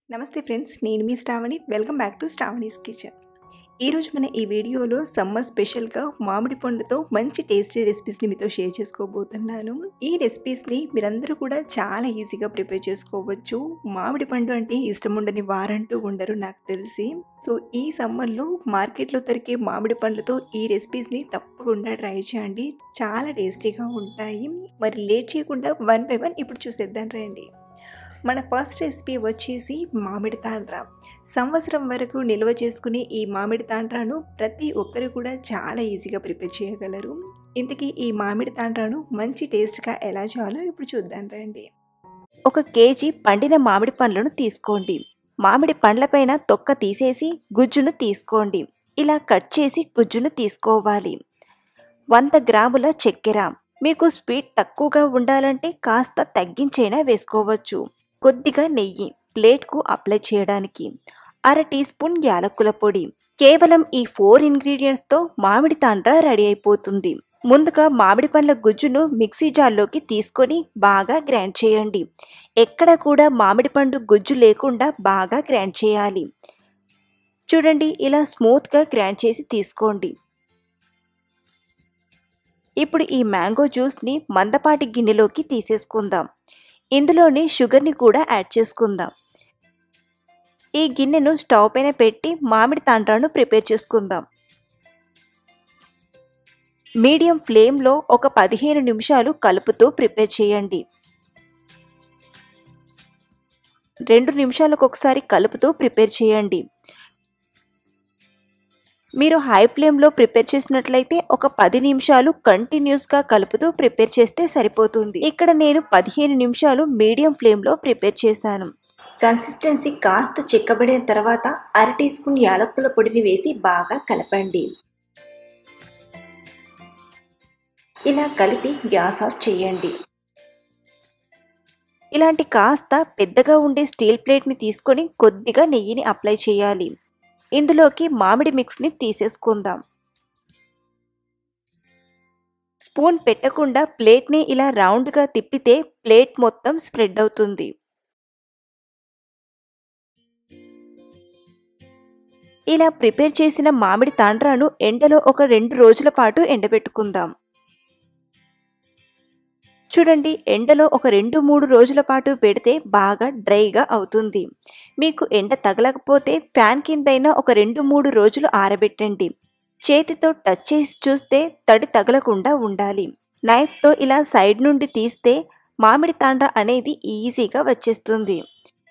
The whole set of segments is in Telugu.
నమస్తే ఫ్రెండ్స్ నేను మీ Sravani welcome back to Sravani's kitchen ఈరోజు మన ఈ వీడియోలో సమ్మర్ స్పెషల్గా మామిడి పండుతో మంచి టేస్టీ రెసిపీస్ని మీతో షేర్ చేసుకోబోతున్నాను ఈ రెసిపీస్ని మీరందరూ కూడా చాలా ఈజీగా ప్రిపేర్ చేసుకోవచ్చు మామిడి పండు అంటే ఇష్టం ఉండని వారంటూ ఉండరు నాకు తెలిసి సో ఈ సమ్మర్లో మార్కెట్లో దొరికే మామిడి పండ్లతో ఈ రెసిపీస్ని తప్పకుండా ట్రై చేయండి చాలా టేస్టీగా ఉంటాయి మరి లేట్ చేయకుండా వన్ బై వన్ ఇప్పుడు చూసేద్దాం రండి మన ఫస్ట్ రెసిపీ వచ్చేసి మామిడి తాండ్రా సంవత్సరం వరకు నిల్వ చేసుకునే ఈ మామిడి తాండ్రాను ప్రతి ఒక్కరు కూడా చాలా ఈజీగా ప్రిపేర్ చేయగలరు ఇంతకీ ఈ మామిడి తాండ్రాను మంచి టేస్ట్గా ఎలా చేయాలో ఇప్పుడు చూద్దాం రండి ఒక కేజీ పండిన మామిడి పండ్లను తీసుకోండి మామిడి పండ్లపైన తొక్క తీసేసి గుజ్జును తీసుకోండి ఇలా కట్ చేసి గుజ్జును తీసుకోవాలి వంద గ్రాముల చక్కెర మీకు స్వీట్ తక్కువగా ఉండాలంటే కాస్త తగ్గించైనా వేసుకోవచ్చు కొద్దిగా నెయ్యి ప్లేట్కు అప్లై చేయడానికి అర టీ స్పూన్ యాలకుల పొడి కేవలం ఈ ఫోర్ ఇంగ్రీడియంట్స్తో మామిడి తాండ్ర రెడీ అయిపోతుంది ముందుగా మామిడి పండ్ల గుజ్జును మిక్సీ జార్లోకి తీసుకొని బాగా గ్రైండ్ చేయండి ఎక్కడ కూడా మామిడి పండు గుజ్జు లేకుండా బాగా గ్రైండ్ చేయాలి చూడండి ఇలా స్మూత్గా గ్రైండ్ చేసి తీసుకోండి ఇప్పుడు ఈ మ్యాంగో జ్యూస్ని మందపాటి గిన్నెలోకి తీసేసుకుందాం ఇందులోని షుగర్ని కూడా యాడ్ చేసుకుందాం ఈ గిన్నెను స్టవ్ పైన పెట్టి మామిడి తాండ్రాను ప్రిపేర్ చేసుకుందాం మీడియం ఫ్లేమ్లో ఒక పదిహేను నిమిషాలు కలుపుతూ ప్రిపేర్ చేయండి రెండు నిమిషాలకు ఒకసారి కలుపుతూ ప్రిపేర్ చేయండి మీరు హై ఫ్లేమ్లో ప్రిపేర్ చేసినట్లయితే ఒక పది నిమిషాలు కంటిన్యూస్గా కలుపుతూ ప్రిపేర్ చేస్తే సరిపోతుంది ఇక్కడ నేను పదిహేను నిమిషాలు మీడియం ఫ్లేమ్లో ప్రిపేర్ చేశాను కన్సిస్టెన్సీ కాస్త చిక్కబడిన తర్వాత అర టీ స్పూన్ యాలక్కుల పొడిని వేసి బాగా కలపండి ఇలా కలిపి గ్యాస్ ఆఫ్ చేయండి ఇలాంటి కాస్త పెద్దగా ఉండే స్టీల్ ప్లేట్ని తీసుకొని కొద్దిగా నెయ్యిని అప్లై చేయాలి ఇందులోకి మామిడి మిక్స్ని తీసేసుకుందాం స్పూన్ పెట్టకుండా ప్లేట్ని ఇలా రౌండ్గా తిప్పితే ప్లేట్ మొత్తం స్ప్రెడ్ అవుతుంది ఇలా ప్రిపేర్ చేసిన మామిడి తాండ్రాను ఎండలో ఒక రెండు రోజుల పాటు ఎండబెట్టుకుందాం చూడండి ఎండలో ఒక రెండు మూడు రోజుల పాటు పెడితే బాగా డ్రైగా అవుతుంది మీకు ఎండ తగలకపోతే ఫ్యాన్ కిందైనా ఒక రెండు మూడు రోజులు ఆరబెట్టండి చేతితో టచ్ చేసి చూస్తే తడి తగలకుండా ఉండాలి నైఫ్తో ఇలా సైడ్ నుండి తీస్తే మామిడి తాండ్ర అనేది ఈజీగా వచ్చేస్తుంది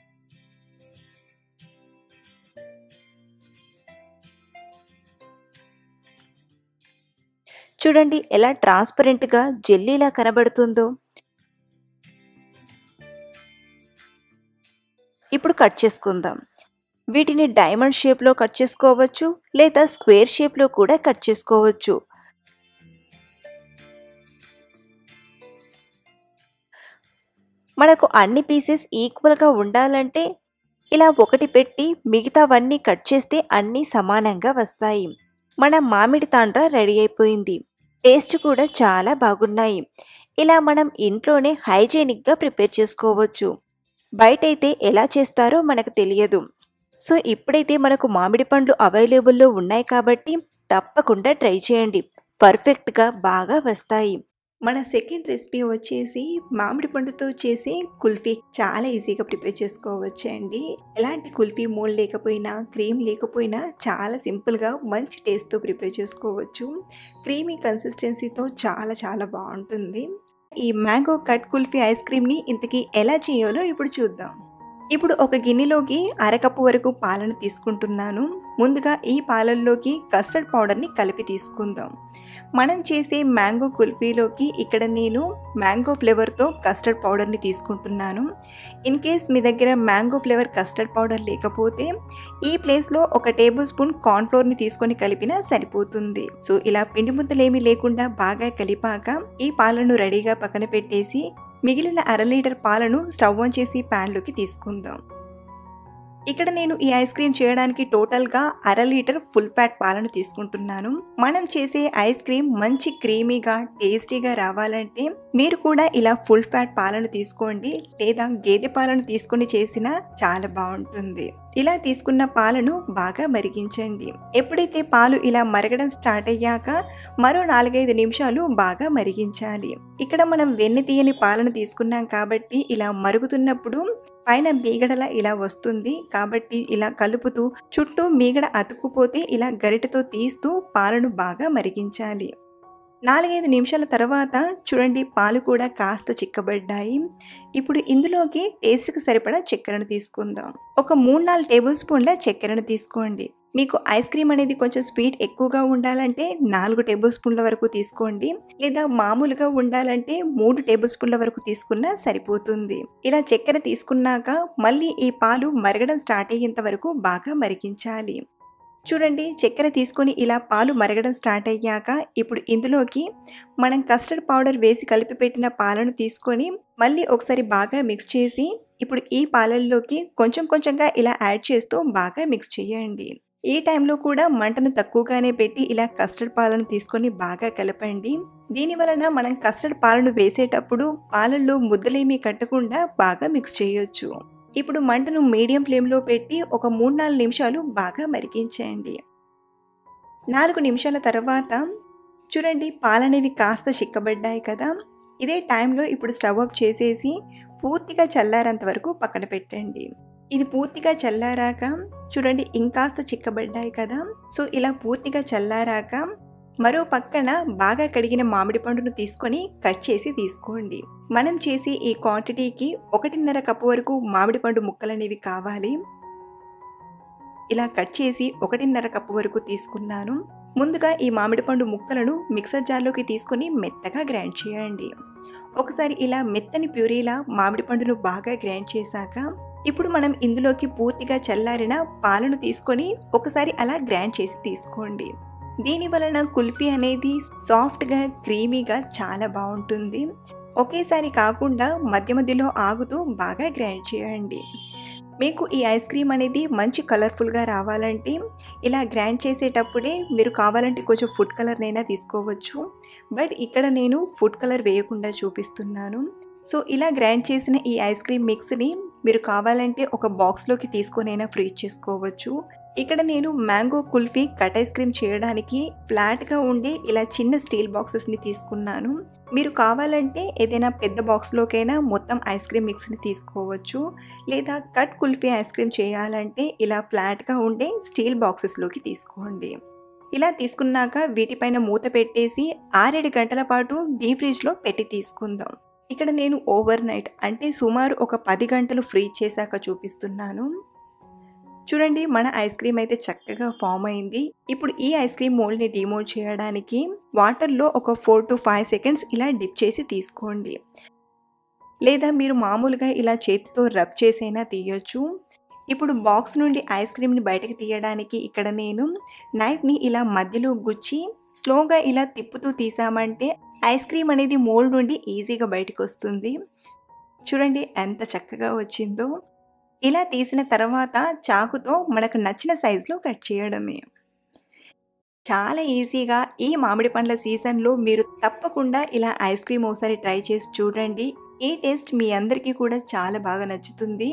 చూడండి ఎలా ట్రాన్స్పరెంట్గా జెల్లీలా కనబడుతుందో ఇప్పుడు కట్ చేసుకుందాం వీటిని డైమండ్ షేప్లో కట్ చేసుకోవచ్చు లేదా స్క్వేర్ షేప్లో కూడా కట్ చేసుకోవచ్చు మనకు అన్ని పీసెస్ ఈక్వల్గా ఉండాలంటే ఇలా ఒకటి పెట్టి మిగతావన్నీ కట్ చేస్తే అన్నీ సమానంగా వస్తాయి మన మామిడి తాండ్ర రెడీ అయిపోయింది టేస్ట్ కూడా చాలా బాగున్నాయి ఇలా మనం ఇంట్లోనే హైజీనిక్గా ప్రిపేర్ చేసుకోవచ్చు బయటైతే ఎలా చేస్తారో మనకు తెలియదు సో ఇప్పుడైతే మనకు మామిడి పండ్లు అవైలబుల్లో ఉన్నాయి కాబట్టి తప్పకుండా ట్రై చేయండి పర్ఫెక్ట్గా బాగా వస్తాయి మన సెకండ్ రెసిపీ వచ్చేసి మామిడి పండుతో చేసే కుల్ఫీ చాలా ఈజీగా ప్రిపేర్ చేసుకోవచ్చు అండి ఎలాంటి కుల్ఫీ మోల్ లేకపోయినా క్రీమ్ లేకపోయినా చాలా సింపుల్గా మంచి టేస్ట్తో ప్రిపేర్ చేసుకోవచ్చు క్రీమీ కన్సిస్టెన్సీతో చాలా చాలా బాగుంటుంది ఈ మ్యాంగో కట్ కుల్ఫీ ఐస్ క్రీమ్ని ఇంతకీ ఎలా చేయాలో ఇప్పుడు చూద్దాం ఇప్పుడు ఒక గిన్నెలోకి అరకప్పు వరకు పాలను తీసుకుంటున్నాను ముందుగా ఈ పాలల్లోకి కస్టర్డ్ పౌడర్ని కలిపి తీసుకుందాం మనం చేసే మ్యాంగో కుల్ఫీలోకి ఇక్కడ నేను మ్యాంగో ఫ్లేవర్తో కస్టర్డ్ పౌడర్ని తీసుకుంటున్నాను ఇన్ కేస్ మీ దగ్గర మ్యాంగో ఫ్లేవర్ కస్టర్డ్ పౌడర్ లేకపోతే ఈ ప్లేస్లో ఒక టేబుల్ స్పూన్ కార్న్ఫ్లోర్ని తీసుకొని కలిపినా సరిపోతుంది సో ఇలా పిండి ముద్దలేమీ లేకుండా బాగా కలిపాక ఈ పాలను రెడీగా పక్కన పెట్టేసి మిగిలిన అర లీటర్ పాలను స్టవ్ ఆన్ చేసి ప్యాన్లోకి తీసుకుందాం ఇక్కడ నేను ఈ ఐస్ క్రీమ్ చేయడానికి టోటల్గా అర లీటర్ ఫుల్ ఫ్యాట్ పాలను తీసుకుంటున్నాను మనం చేసే ఐస్ క్రీమ్ మంచి క్రీమీగా టేస్టీగా రావాలంటే మీరు కూడా ఇలా ఫుల్ ఫ్యాట్ పాలను తీసుకోండి లేదా గేదె పాలను తీసుకొని చేసినా చాలా బాగుంటుంది ఇలా తీసుకున్న పాలను బాగా మరిగించండి ఎప్పుడైతే పాలు ఇలా మరగడం స్టార్ట్ అయ్యాక మరో నాలుగైదు నిమిషాలు బాగా మరిగించాలి ఇక్కడ మనం వెన్నె తీయని పాలను తీసుకున్నాం కాబట్టి ఇలా మరుగుతున్నప్పుడు పైన మీగడలా ఇలా వస్తుంది కాబట్టి ఇలా కలుపుతూ చుట్టూ మీగడ అతుక్కుపోతే ఇలా గరిటెతో తీస్తూ పాలను బాగా మరిగించాలి నాలుగైదు నిమిషాల తర్వాత చూడండి పాలు కూడా కాస్త చిక్కబడ్డాయి ఇప్పుడు ఇందులోకి టేస్ట్కి సరిపడా చక్కెరను తీసుకుందాం ఒక మూడు నాలుగు టేబుల్ స్పూన్ల చక్కెరను తీసుకోండి మీకు ఐస్ క్రీమ్ అనేది కొంచెం స్వీట్ ఎక్కువగా ఉండాలంటే నాలుగు టేబుల్ స్పూన్ల వరకు తీసుకోండి లేదా మామూలుగా ఉండాలంటే మూడు టేబుల్ స్పూన్ల వరకు తీసుకున్నా సరిపోతుంది ఇలా చక్కెర తీసుకున్నాక మళ్ళీ ఈ పాలు మరగడం స్టార్ట్ అయ్యేంత వరకు బాగా మరిగించాలి చూడండి చక్కెర తీసుకొని ఇలా పాలు మరగడం స్టార్ట్ అయ్యాక ఇప్పుడు ఇందులోకి మనం కస్టర్డ్ పౌడర్ వేసి కలిపి పెట్టిన పాలను తీసుకొని మళ్ళీ ఒకసారి బాగా మిక్స్ చేసి ఇప్పుడు ఈ పాలల్లోకి కొంచెం కొంచెంగా ఇలా యాడ్ చేస్తూ బాగా మిక్స్ చేయండి ఈ టైంలో కూడా మంటను తక్కువగానే పెట్టి ఇలా కస్టర్డ్ పాలను తీసుకొని బాగా కలపండి దీని వలన మనం కస్టర్డ్ పాలను వేసేటప్పుడు పాలల్లో ముద్దలేమీ కట్టకుండా బాగా మిక్స్ చేయొచ్చు ఇప్పుడు మంటను మీడియం ఫ్లేమ్లో పెట్టి ఒక మూడు నాలుగు నిమిషాలు బాగా మరిగించండి నాలుగు నిమిషాల తర్వాత చూడండి పాలనేవి కాస్త చిక్కబడ్డాయి కదా ఇదే టైంలో ఇప్పుడు స్టవ్ ఆఫ్ చేసేసి పూర్తిగా చల్లారేంత వరకు పక్కన పెట్టండి ఇది పూర్తిగా చల్లారాక చూడండి ఇంకాస్త చిక్కబడ్డాయి కదా సో ఇలా పూర్తిగా చల్లారాక మరో పక్కన బాగా కడిగిన మామిడి పండును తీసుకొని కట్ చేసి తీసుకోండి మనం చేసి ఈ క్వాంటిటీకి ఒకటిన్నర కప్పు వరకు మామిడి పండు ముక్కలనేవి కావాలి ఇలా కట్ చేసి ఒకటిన్నర కప్పు వరకు తీసుకున్నాను ముందుగా ఈ మామిడి పండు ముక్కలను మిక్సర్ జార్లోకి తీసుకొని మెత్తగా గ్రైండ్ చేయండి ఒకసారి ఇలా మెత్తని ప్యూరీలా మామిడి పండును బాగా గ్రైండ్ చేశాక ఇప్పుడు మనం ఇందులోకి పూర్తిగా చల్లారిన పాలను తీసుకొని ఒకసారి అలా గ్రైండ్ చేసి తీసుకోండి దీని వలన కుల్ఫీ అనేది సాఫ్ట్గా క్రీమీగా చాలా బాగుంటుంది ఒకేసారి కాకుండా మధ్య మధ్యలో ఆగుతూ బాగా గ్రైండ్ చేయండి మీకు ఈ ఐస్ క్రీమ్ అనేది మంచి కలర్ఫుల్గా రావాలంటే ఇలా గ్రైండ్ చేసేటప్పుడే మీరు కావాలంటే కొంచెం ఫుడ్ కలర్నైనా తీసుకోవచ్చు బట్ ఇక్కడ నేను ఫుడ్ కలర్ వేయకుండా చూపిస్తున్నాను సో ఇలా గ్రైండ్ చేసిన ఈ ఐస్ క్రీమ్ మిక్స్ని మీరు కావాలంటే ఒక బాక్స్లోకి తీసుకొనైనా ఫ్రీజ్ చేసుకోవచ్చు ఇక్కడ నేను mango kulfi cut ice cream చేయడానికి ఫ్లాట్గా ఉండే ఇలా చిన్న స్టీల్ బాక్సెస్ని తీసుకున్నాను మీరు కావాలంటే ఏదైనా పెద్ద బాక్స్లోకైనా మొత్తం ఐస్ క్రీమ్ మిక్స్ని తీసుకోవచ్చు లేదా కట్ కుల్ఫీ ఐస్ క్రీమ్ చేయాలంటే ఇలా ఫ్లాట్గా ఉండే స్టీల్ బాక్సెస్లోకి తీసుకోండి ఇలా తీసుకున్నాక వీటిపైన మూత పెట్టేసి ఆరేడు గంటల పాటు డీ ఫ్రిడ్జ్లో పెట్టి తీసుకుందాం ఇక్కడ నేను ఓవర్ నైట్ అంటే సుమారు ఒక పది గంటలు ఫ్రీజ్ చేశాక చూపిస్తున్నాను చూడండి మన ఐస్ క్రీమ్ అయితే చక్కగా ఫామ్ అయింది ఇప్పుడు ఈ ఐస్ క్రీమ్ మోల్డ్ని డిమోల్డ్ చేయడానికి వాటర్లో ఒక ఫోర్ టు ఫైవ్ సెకండ్స్ ఇలా డిప్ చేసి తీసుకోండి లేదా మీరు మామూలుగా ఇలా చేతితో రబ్ చేసైనా తీయొచ్చు ఇప్పుడు బాక్స్ నుండి ఐస్ క్రీమ్ని బయటకు తీయడానికి ఇక్కడ నేను నైఫ్ని ఇలా మధ్యలో గుచ్చి స్లోగా ఇలా తిప్పుతూ తీసామంటే ఐస్ క్రీమ్ అనేది మోల్డ్ నుండి ఈజీగా బయటకు వస్తుంది చూడండి ఎంత చక్కగా వచ్చిందో ఇలా తీసిన తర్వాత చాకుతో మనకు నచ్చిన సైజులో కట్ చేయడమే చాలా ఈజీగా ఈ మామిడి పండ్ల సీజన్లో మీరు తప్పకుండా ఇలా ఐస్ క్రీమ్ ఒకసారి ట్రై చేసి చూడండి ఈ టేస్ట్ మీ అందరికీ కూడా చాలా బాగా నచ్చుతుంది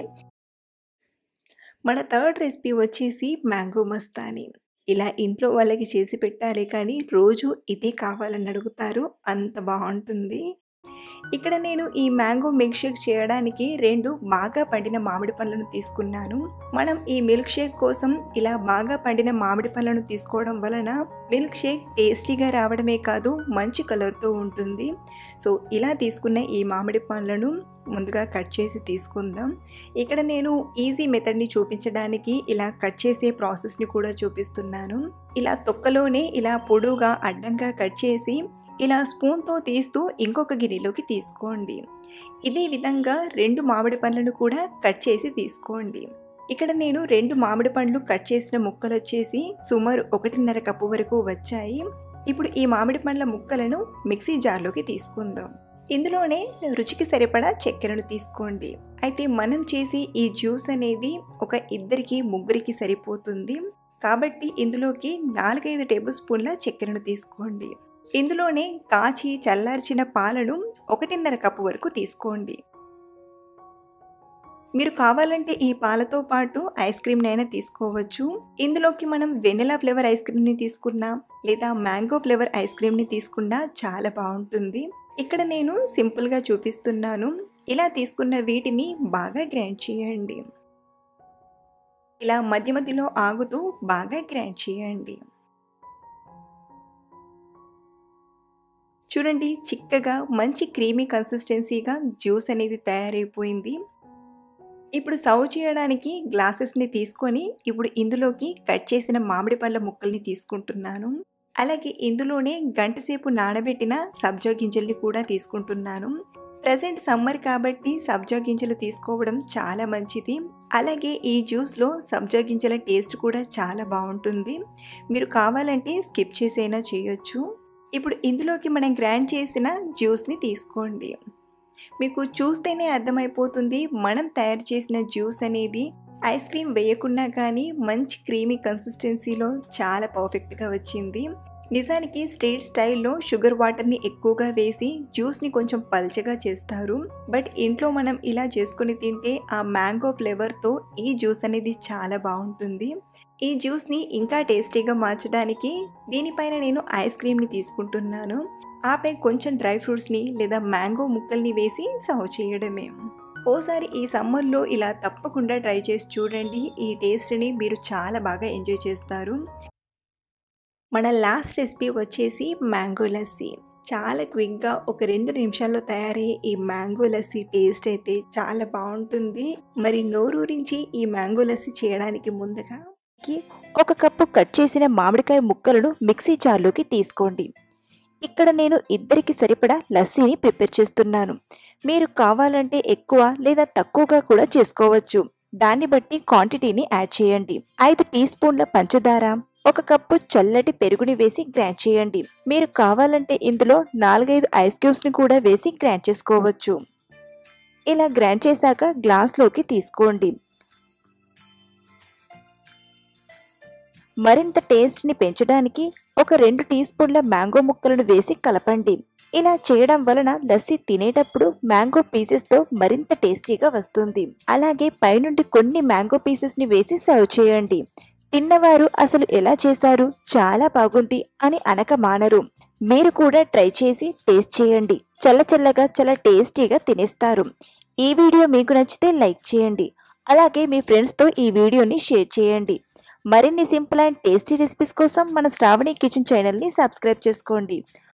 మన థర్డ్ రెసిపీ వచ్చేసి మ్యాంగో మస్తాని ఇలా ఇంట్లో వాళ్ళకి చేసి పెట్టాలి కానీ రోజు ఇదే కావాలని అడుగుతారు అంత బాగుంటుంది ఇక్కడ నేను ఈ మ్యాంగో మిల్క్ షేక్ చేయడానికి రెండు బాగా పండిన మామిడి పళ్ళను తీసుకున్నాను మనం ఈ మిల్క్ షేక్ కోసం ఇలా బాగా పండిన మామిడి పళ్ళను తీసుకోవడం వలన మిల్క్ షేక్ టేస్టీగా రావడమే కాదు మంచి కలర్తో ఉంటుంది సో ఇలా తీసుకున్న ఈ మామిడి పండ్లను ముందుగా కట్ చేసి తీసుకుందాం ఇక్కడ నేను ఈజీ మెథడ్ని చూపించడానికి ఇలా కట్ చేసే ప్రాసెస్ని కూడా చూపిస్తున్నాను ఇలా తొక్కలోనే ఇలా పొడుగా అడ్డంగా కట్ చేసి ఇలా స్పూన్తో తీస్తూ ఇంకొక గిన్నెలోకి తీసుకోండి ఇదే విధంగా రెండు మామిడి పండ్లను కూడా కట్ చేసి తీసుకోండి ఇక్కడ నేను రెండు మామిడి పండ్లు కట్ చేసిన ముక్కలు వచ్చేసి సుమారు ఒకటిన్నర కప్పు వరకు వచ్చాయి ఇప్పుడు ఈ మామిడి పండ్ల ముక్కలను మిక్సీ జార్లోకి తీసుకుందాం ఇందులోనే రుచికి సరిపడా చక్కెరను తీసుకోండి అయితే మనం చేసి ఈ జ్యూస్ అనేది ఒక ఇద్దరికి ముగ్గురికి సరిపోతుంది కాబట్టి ఇందులోకి నాలుగైదు టేబుల్ స్పూన్ల చక్కెరను తీసుకోండి ఇందులోనే కాచి చల్లార్చిన పాలను ఒకటిన్నర కప్పు వరకు తీసుకోండి మీరు కావాలంటే ఈ పాలతో పాటు ఐస్ క్రీమ్నైనా తీసుకోవచ్చు ఇందులోకి మనం వెనిలా ఫ్లేవర్ ఐస్ క్రీమ్ని తీసుకున్నా లేదా మ్యాంగో ఫ్లేవర్ ఐస్ క్రీమ్ని తీసుకున్నా చాలా బాగుంటుంది ఇక్కడ నేను సింపుల్గా చూపిస్తున్నాను ఇలా తీసుకున్న వీటిని బాగా గ్రైండ్ చేయండి ఇలా మధ్య మధ్యలో ఆగుతూ బాగా గ్రైండ్ చేయండి చూడండి చిక్కగా మంచి క్రీమీ కన్సిస్టెన్సీగా జ్యూస్ అనేది తయారైపోయింది ఇప్పుడు సర్వ్ చేయడానికి గ్లాసెస్ని తీసుకొని ఇప్పుడు ఇందులోకి కట్ చేసిన మామిడి పళ్ళ ముక్కల్ని తీసుకుంటున్నాను అలాగే ఇందులోనే గంటసేపు నానబెట్టిన సబ్జా గింజల్ని కూడా తీసుకుంటున్నాను ప్రజెంట్ సమ్మర్ కాబట్టి సబ్జా గింజలు తీసుకోవడం చాలా మంచిది అలాగే ఈ జ్యూస్లో సబ్జా గింజల టేస్ట్ కూడా చాలా బాగుంటుంది మీరు కావాలంటే స్కిప్ చేసైనా చేయొచ్చు ఇప్పుడు ఇందులోకి మనం గ్రైండ్ చేసిన జ్యూస్ని తీసుకోండి మీకు చూస్తేనే అర్థమైపోతుంది మనం తయారు చేసిన జ్యూస్ అనేది ఐస్ క్రీమ్ వేయకున్నా కానీ మంచి క్రీమీ కన్సిస్టెన్సీలో చాలా పర్ఫెక్ట్గా వచ్చింది నిజానికి స్ట్రీట్ స్టైల్లో షుగర్ వాటర్ని ఎక్కువగా వేసి జ్యూస్ని కొంచెం పల్చగా చేస్తారు బట్ ఇంట్లో మనం ఇలా చేసుకుని తింటే ఆ మ్యాంగో ఫ్లేవర్తో ఈ జ్యూస్ అనేది చాలా బాగుంటుంది ఈ జ్యూస్ని ఇంకా టేస్టీగా మార్చడానికి దీనిపైన నేను ఐస్ క్రీమ్ని తీసుకుంటున్నాను ఆపై కొంచెం డ్రై ఫ్రూట్స్ని లేదా మ్యాంగో ముక్కల్ని వేసి సర్వ్ చేయడమే ఓసారి ఈ సమ్మర్లో ఇలా తప్పకుండా ట్రై చేసి చూడండి ఈ టేస్ట్ని మీరు చాలా బాగా ఎంజాయ్ చేస్తారు మన లాస్ట్ రెసిపీ వచ్చేసి మ్యాంగో లస్సీ చాలా క్విక్గా ఒక రెండు నిమిషాల్లో తయారయ్యే ఈ మ్యాంగో లస్సీ టేస్ట్ అయితే చాలా బాగుంటుంది మరి నోరూరించి ఈ మ్యాంగో లస్సీ చేయడానికి ముందుగా ఒక కప్పు కట్ చేసిన మామిడికాయ ముక్కలను మిక్సీ జార్లోకి తీసుకోండి ఇక్కడ నేను ఇద్దరికి సరిపడా లస్సీని ప్రిపేర్ చేస్తున్నాను మీరు కావాలంటే ఎక్కువ లేదా తక్కువగా కూడా చేసుకోవచ్చు దాన్ని బట్టి క్వాంటిటీని యాడ్ చేయండి ఐదు టీ స్పూన్ల పంచదార ఒక కప్పు చల్లటి పెరుగుని వేసి గ్రైండ్ చేయండి మీరు కావాలంటే ఇందులో నాలుగైదు ఐస్ క్యూబ్స్ని కూడా వేసి గ్రైండ్ చేసుకోవచ్చు ఇలా గ్రైండ్ చేశాక గ్లాస్లోకి తీసుకోండి మరింత టేస్ట్ని పెంచడానికి ఒక రెండు టీ స్పూన్ల మ్యాంగో ముక్కలను వేసి కలపండి ఇలా చేయడం వలన లస్సీ తినేటప్పుడు మ్యాంగో పీసెస్తో మరింత టేస్టీగా వస్తుంది అలాగే పైనుండి కొన్ని మ్యాంగో పీసెస్ని వేసి సర్వ్ చేయండి తిన్నవారు అసలు ఎలా చేశారు చాలా బాగుంది అని అనక మానరు మీరు కూడా ట్రై చేసి టేస్ట్ చేయండి చల్ల చల్లగా చాలా టేస్టీగా తినేస్తారు ఈ వీడియో మీకు నచ్చితే లైక్ చేయండి అలాగే మీ ఫ్రెండ్స్తో ఈ వీడియోని షేర్ చేయండి మరిన్ని సింపుల్ అండ్ టేస్టీ రెసిపీస్ కోసం మన శ్రావణి కిచెన్ ఛానల్ని సబ్స్క్రైబ్ చేసుకోండి